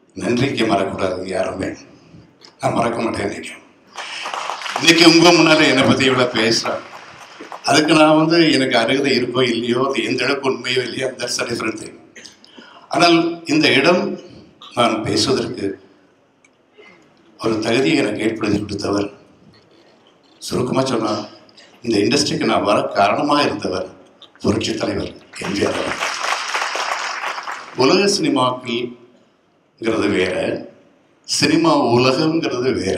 நன்றிக்கு மறக்கூடாது யாருமே நான் மறக்க மாட்டேன் நினைக்கிறேன் இன்னைக்கு உங்க முன்னால என்னை பத்தி இவ்வளவு பேசுறேன் அதுக்கு நான் வந்து எனக்கு அருகதை இருக்கோ இல்லையோ அது எந்த அளவுக்கு உண்மையோ இல்லையோ தட்ஸ் அ டிஃபரெண்ட் திங் ஆனால் இந்த இடம் நான் பேசுவதற்கு ஒரு தகுதியை எனக்கு ஏற்படுத்தி கொடுத்தவர் சுருக்கமாக சொன்னால் இந்த இண்டஸ்ட்ரிக்கு நான் வர காரணமாக இருந்தவர் புரட்சி தலைவர் எம்ஜிஆர் அவர் உலக சினிமாக்கள்ங்கிறது வேற சினிமா உலகம்ங்கிறது வேற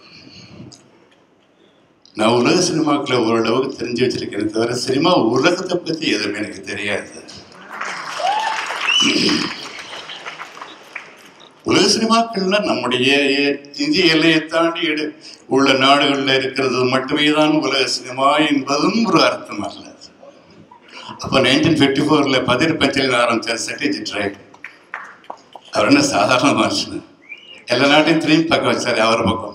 நான் உலக சினிமாக்களை ஓரளவுக்கு தெரிஞ்சு வச்சிருக்கேன் தவிர சினிமா உலகத்தை பற்றி எதுவுமே எனக்கு தெரியாது உலக சினிமாக்கள்னா நம்முடைய இந்திய எல்லையை தாண்டி எடு உள்ள நாடுகளில் இருக்கிறது மட்டுமே தான் உலக சினிமா என்பதும் ஒரு அர்த்தம் அல்ல அப்போ நைன்டீன் ஃபிஃப்டி ஃபோரில் பதிர் பஞ்சில் ஆரம்பித்த சத்யஜித் ராய் அவர் என்ன சாதாரண மனுஷன் எல்லா நாட்டையும் திரும்பி பார்க்க வச்சார் அவர் பக்கம்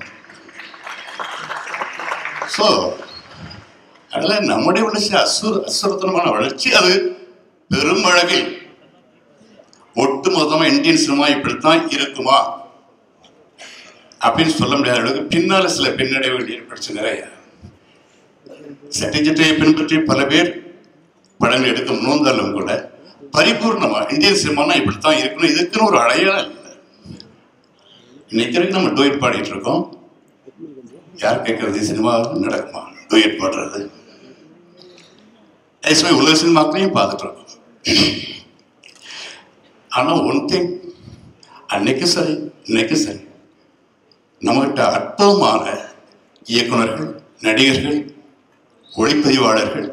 ஸோ அதில் நம்முடைய வளர்ச்சி அசுர அசுரத்தனமான வளர்ச்சி அது பெரும் அழகில் ஒட்டு மொத்தமாக இந்தியன் சினிமா இப்படித்தான் இருக்குமா அப்படின்னு சொல்ல முடியாத அளவுக்கு பின்னால சில பின்னடைவுகள் ஏற்படுச்சு நிறைய சத்யஜித்தை பின்பற்றி பல பேர் படங்கள் எடுக்க முன்வந்தாலும் கூட பரிபூர்ணமா இந்தியன் சினிமானா இப்படித்தான் இருக்கணும் இதுக்குன்னு ஒரு அடையாளம் இல்லை இன்னைக்கு வரைக்கும் நம்ம டூயட் பாடிட்டு இருக்கோம் யார் கேட்கறது சினிமா நடக்குமா டூயட் பாடுறது அதே சமயம் உலக சினிமாக்களையும் பார்த்துட்டு இருக்கோம் ஆனால் ஒன் திங் அன்னைக்கு சரி இன்னைக்கு சரி நம்மகிட்ட அற்புதமான இயக்குனர்கள் நடிகர்கள் ஒளிப்பதிவாளர்கள்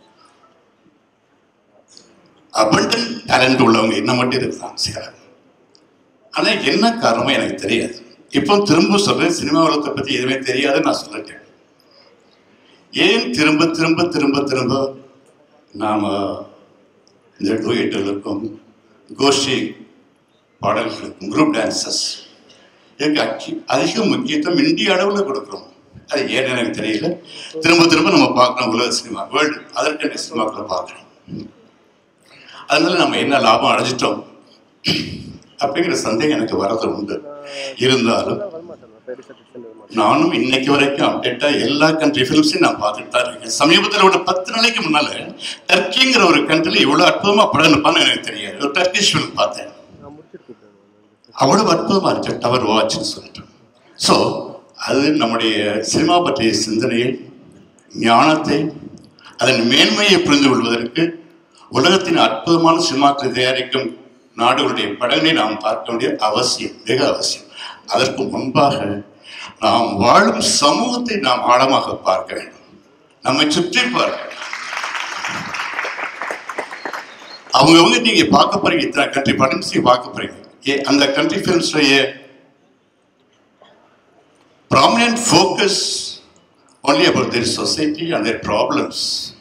அபண்டன் டேலண்ட் உள்ளவங்க என்ன மட்டும் இருக்காங்க சிலர் ஆனால் என்ன காரணமும் எனக்கு தெரியாது இப்போ திரும்ப சொல்றேன் சினிமா உலகத்தை பற்றி எதுவுமே தெரியாதுன்னு நான் சொல்லிட்டேன் ஏன் திரும்ப திரும்ப திரும்ப திரும்ப நாம் இந்த டூயட்டுகளுக்கும் கோஷ்டி பாடல்களுக்கும் குரூப் டான்சஸ் எனக்கு அக்கி அதிக முக்கியத்துவம் இந்திய அளவில் கொடுக்குறோம் அது ஏன்னு எனக்கு தெரியல திரும்ப திரும்ப நம்ம பார்க்குறோம் உலக சினிமா வேர்ல்டு அதர் கண்ட்ரி சினிமாக்களை பார்க்குறோம் அதனால நம்ம என்ன லாபம் அடைஞ்சிட்டோம் அப்படிங்கிற சந்தேகம் எனக்கு வரது உண்டு இருந்தாலும் நானும் இன்னைக்கு வரைக்கும் அப்டேட்டா எல்லா கண்ட்ரி ஃபிலிம்ஸையும் நான் பார்த்துட்டு தான் இருக்கேன் சமீபத்தில் ஒரு பத்து நாளைக்கு முன்னால டர்க்கிங்கிற ஒரு கண்ட்ரில இவ்வளவு அற்புதமா படம் எடுப்பான்னு எனக்கு தெரியாது ஒரு டர்க்கிஷ் ஃபிலிம் பார்த்தேன் அவ்வளவு அற்புதமா இருக்கு டவர் வாட்ச்னு சொல்லிட்டு ஸோ அது நம்முடைய சினிமா பற்றிய சிந்தனையை ஞானத்தை அதன் மேன்மையை புரிந்து கொள்வதற்கு உலகத்தின் அற்புதமான சினிமாக்களை தயாரிக்கும் நாடுகளுடைய படங்களை நாம் பார்க்க வேண்டிய அவசியம் மிக அவசியம் அதற்கு முன்பாக நாம் வாழும் சமூகத்தை நாம் ஆழமாக பார்க்க வேண்டும் நம்மை சுற்றி பார்க்க வேண்டும். அவங்கவங்க நீங்க பார்க்க போறீங்க இத்தனை கண்ட்ரி படம்ஸ் நீங்க பார்க்க போறீங்க ஏ அந்த கண்ட்ரி ஃபிலிம்ஸுடைய prominent focus only about their society and their problems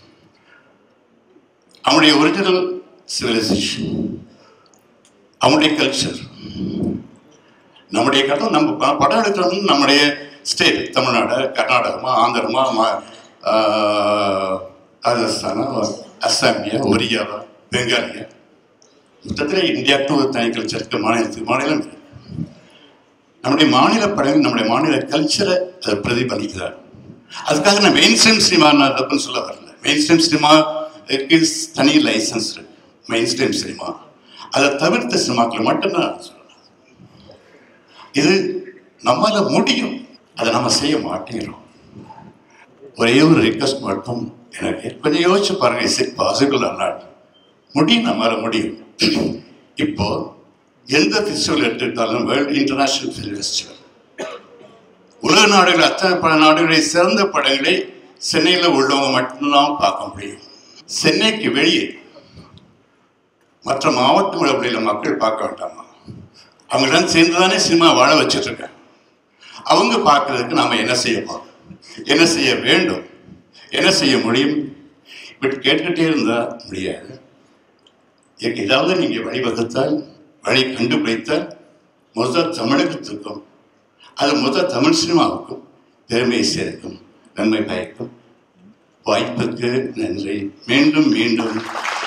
அவனுடைய ஒரிஜினல் சிவிலைசேஷன் அவனுடைய கல்ச்சர் நம்முடைய கட்டம் நம்ம ப- படம் எடுக்கிறோம்னு நம்முடைய ஸ்டேட் தமிழ்நாடு கர்நாடகமா ஆந்திரமா ம- ஆஹ், ராஜஸ்தானா அஸ்ஸாமியா ஒரியாவா பெங்காலியா மொத்தத்தில் இந்தியாவுக்கு ஒரு தனி கல்ச்சர் இருக்கு மாநிலத்துக்கு மாநிலம் இருக்கு. நம்முடைய மாநில படங்கள் நம்முடைய மாநில கல்ச்சரை அதை பிரதிபலிக்கிறார் அதுக்காக நான் மெயின் ஸ்ட்ரீம் சினிமா நான் தப்புன்னு சொல்ல வரல மெயின் ஸ்ட்ரீம் சினிமா தனி லைசன்ஸ் இருக்கு மெயின் ஸ்ட்ரீம் சினிமா அதை தவிர்த்த சினிமாக்கள் மட்டும்தான் நான் சொல்றேன் இது நம்மால முடியும் அதை நம்ம செய்ய மாட்டேங்கிறோம் ஒரே ஒரு ரிக்வஸ்ட் மட்டும் எனக்கு கொஞ்சம் யோசிச்சு பாருங்க இஸ் இட் பாசிபிள் நாட் முடியும் நம்மளால முடியும் இப்போ எந்த ஃபெஸ்டிவல் எடுத்துக்கிட்டாலும் வேர்ல்டு இன்டர்நேஷனல் ஃபிலிம் ஃபெஸ்டிவல் உலக நாடுகள் அத்தனை பல நாடுகளை சிறந்த படங்களை சென்னையில் உள்ளவங்க மட்டும்தான் பார்க்க முடியும் சென்னைக்கு வெளியே மற்ற மாவட்டங்களில் உள்ள மக்கள் பார்க்க வேண்டாமா அவங்களாம் சேர்ந்து தானே சினிமா வாழ வச்சுட்டு இருக்காங்க அவங்க பார்க்கறதுக்கு நாம என்ன செய்ய போறோம் என்ன செய்ய வேண்டும் என்ன செய்ய முடியும் இப்படி கேட்டுக்கிட்டே இருந்தா முடியாது இதுக்கு ஏதாவது நீங்க வழிவகுத்தால் வழி கண்டுபிடித்தால் முதல் தமிழகத்துக்கும் அது முதல் தமிழ் சினிமாவுக்கும் பெருமை சேர்க்கும் நன்மை பயக்கும் வாய்ப்புக்கு நன்றி மீண்டும் மீண்டும்